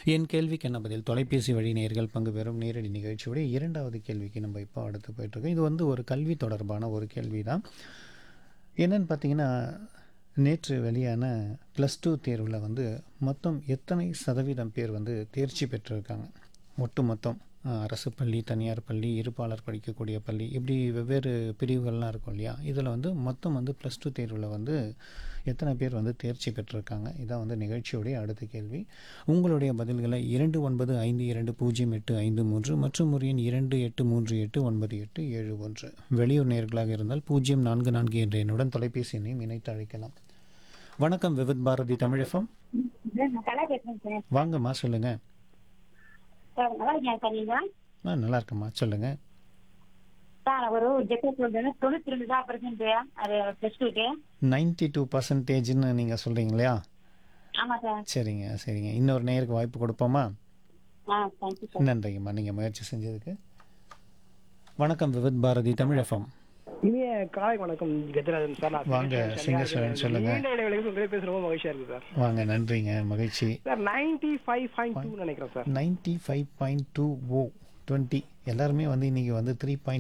என் கேள்விக்கு என்ன பதில் தொலைபேசி வழி நேர்கள் பங்கு பெறும் நேரடி நிகழ்ச்சியுடைய இரண்டாவது கேள்விக்கு நம்ம இப்போ அடுத்து போயிட்டுருக்கோம் இது வந்து ஒரு கல்வி தொடர்பான ஒரு கேள்வி தான் என்னன்னு பார்த்தீங்கன்னா நேற்று வெளியான ப்ளஸ் டூ தேர்வில் வந்து மொத்தம் எத்தனை சதவீதம் பேர் வந்து தேர்ச்சி பெற்றிருக்காங்க ஒட்டு மொத்தம் அஹ், அரசு பள்ளி தனியார் பள்ளி இருப்பாளர் படிக்கக்கூடிய பள்ளி இப்படி வெவ்வேறு பிரிவுகள்லாம் இருக்கும் இல்லையா இதில் வந்து மொத்தம் வந்து ப்ளஸ் டூ தேர்வில் வந்து எத்தனை பேர் வந்து தேர்ச்சி பெற்றிருக்காங்க இதான் வந்து நிகழ்ச்சியுடைய அடுத்த கேள்வி உங்களுடைய பதில்களை இரண்டு ஒன்பது ஐந்து இரண்டு பூஜ்ஜியம் எட்டு ஐந்து மூன்று மற்றும் ஒரு எண் இரண்டு எட்டு மூன்று எட்டு ஒன்பது எட்டு ஏழு ஒன்று வெளியூர் நேர்களாக இருந்தால் பூஜ்ஜியம் நான்கு நான்கு என்ற எண்ணுடன் தொலைபேசி எண்ணையும் இணைத்து அழைக்கலாம் வணக்கம் விவித் பாரதி தமிழகம் சார் நான் கலா பேசுறேன் சார் வாங்கம்மா சொல்லுங்கள் சார் நல்லா இருக்கேன் சார் நீங்க ஆ நல்லா இருக்கம்மா சொல்லுங்கள் சார் ஒரு ஜெப்பர் சொல்றேன் தொண்ணூத்தி ரெண்டு தான் பர்சன்ட் அது பிளஸ் டூக்கு நைன்டி டூ பர்சன்டேஜ்னு நீங்கள் சொல்கிறீங்க இல்லையா ஆமா சார் சரிங்க சரிங்க இன்னொரு நேருக்கு வாய்ப்பு கொடுப்போமா ஆ தேங்க்யூ சார் நன்றிங்கம்மா நீங்கள் முயற்சி செஞ்சதுக்கு வணக்கம் விவித் பாரதி தமிழகம் இனிய காலை வணக்கம் கஜராஜன் சார் நான் வாங்க, சிங்கேஸ்வரன் சொல்லுங்க. நீண்ட இடைவெளிக்கு உங்களே பேச ரொம்ப மகிழ்ச்சியா இருக்கு சார் வாங்க நன்றிங்க மகிழ்ச்சி sir ninety five point two நினைக்கிறேன் sir ninety five point two O twenty எல்லாருமே வந்து இன்றைக்கி வந்து த்ரீ பாயிண்ட்